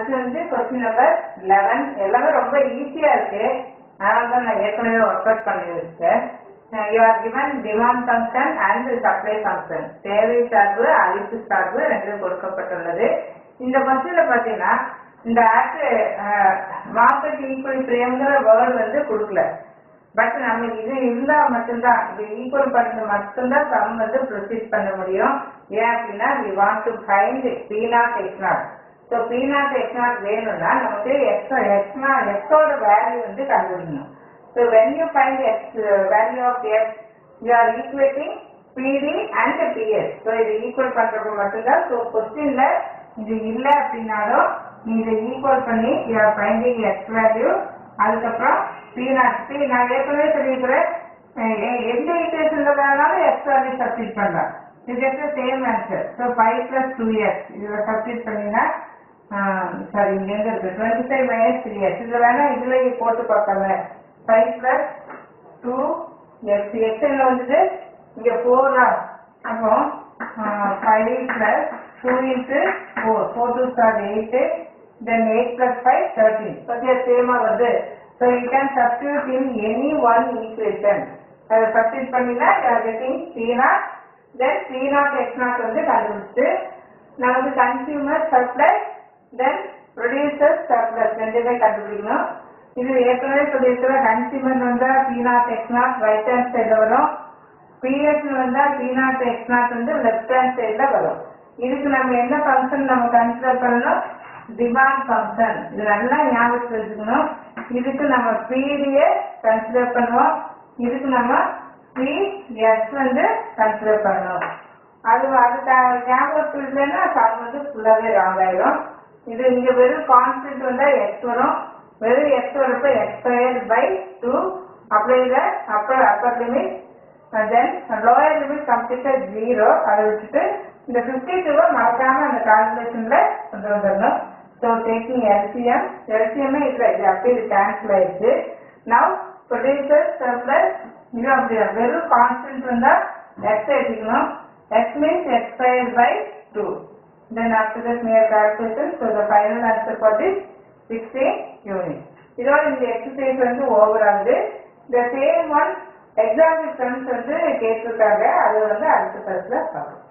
அடுத்து வந்து question number eleven எல்லாமே ரொம்ப ஈஸியா இருக்கு அதனால தான் நான் ஏற்கனவே ஒர்க் அவுட் பண்ணி வச்சிருக்கேன் you are given demand function and supply function தேவை சார்பு அழிப்பு சார்பு ரெண்டு கொடுக்கப்பட்டுள்ளது இந்த கொஸ்டின்ல பாத்தீங்கன்னா இந்த ஆக்ட் மார்க்கெட் ஈக்குவல் பிரேம்ங்கிற வேர்டு வந்து கொடுக்கல பட் நம்ம இது இருந்தா மட்டும்தான் இது ஈக்குவல் பண்ணது மட்டும்தான் சம் வந்து ப்ரொசீட் பண்ண முடியும் ஏன் அப்படின்னா we want to find P nought X nought so P nought X nought வேணும்னா நமக்கு எக்ஸ் எக்ஸ் நாட் எக்ஸோட வேல்யூ வந்து கண்டுபிடிக்கணும் so when you find X value of X you are equating PD and PS so இது equal பண்றப்ப மட்டும்தான் so கொஸ்டின்ல இது இல்லை அப்படின்னாலும் நீ இதை ஈக்குவல் பண்ணி you are finding X value அதுக்கப்புறம் பி நாட் பி நான் ஏற்கனவே சொல்லியிருக்கிறேன் அஹ் எ- எந்த ஈக்குவேஷன்ல வேணாலும் எக்ஸ் வேல்யூ சப்ஸ்டிட் பண்ணலாம் இது just same answer so five plus two X இதில் சப்ஸ்டிட் பண்ணினா சாரி இங்க எங்க இருக்கு twenty five minus three X இதுல வேணா இதுல போட்டு பார்க்கல five plus two X X என்ன வந்தது இங்க ஃபோரா அப்போ five plus two into four four two sir eight then eight plus five thirteen பத்தியா சேமா வருது so you can substitute in any one equation அதை சப்ஸ்டியூட் பண்ணினா you are getting C nought then C nought X nought வந்து கண்டுபிடிச்சு நமக்கு consumer surplus then producer surplus ரெண்டுமே கண்டுபிடிக்கணும் இது ஏற்கனவே சொல்லியிருக்கிற கன்சியூமர் வந்தா P nought X nought right hand சைடில் வரும் பிஎஸ் வந்தா பி நாட் எக்ஸ் நாட் வந்து லெஃப்ட் ஹேண்ட் சைடில் வரும் இதுக்கு நம்ம என்ன ஃபங்க்ஷன் நம்ம கன்சிடர் பண்ணணும் டிமாண்ட் ஃபங்க்ஷன் இது நல்லா ஞாபகத்தில் வச்சுக்கணும் இதுக்கு நம்ம பிடியை கன்சிடர் பண்ணுவோம் இதுக்கு நம்ம பிஎஸ் வந்து கன்சிடர் பண்ணணும் அது அது த- ஞாபகத்தில் இல்லைன்னா சம் வந்து ஃபுல்லாகவே ராங் ஆயிடும் இது இங்க வெறும் கான்ஸ்டன்ட் வந்தா எக்ஸ் வரும் வெறும் எக்ஸ் வரப்ப X square by two apply the upper upper limit then lower limit கம்ப்ளீட்டா ஜீரோ அதை விட்டுட்டு இந்த ஃபிஃப்டி டூவை மறக்காம அந்த கால்குலேஷன்ல கொண்டு வந்துடணும் ஸோ டேக்கிங் எல்சிஎம் எல்சிஎம்மே இல்லை இது அப்படியே இது கேன்சல் ஆயிடுச்சு நவ் ப்ரொடியூசர் சர்ப்ளஸ் இது அப்படி வெறும் கான்ஸ்டன்ட் இருந்தா எக்ஸ் எடுத்துக்கணும் X means X square by two Then after that mere calculation, so the final answer for this 16 units. இதோட இந்த எக்ஸசைஸ் வந்து ஓவர் ஆகுது இந்த சேம் ஒன் எக்ஸாம்பிள் ஃப்ரெண்ட்ஸ் வந்து கேட்டிருக்காங்க அது வந்து அடுத்த கிளாஸ்ல பார்க்கலாம்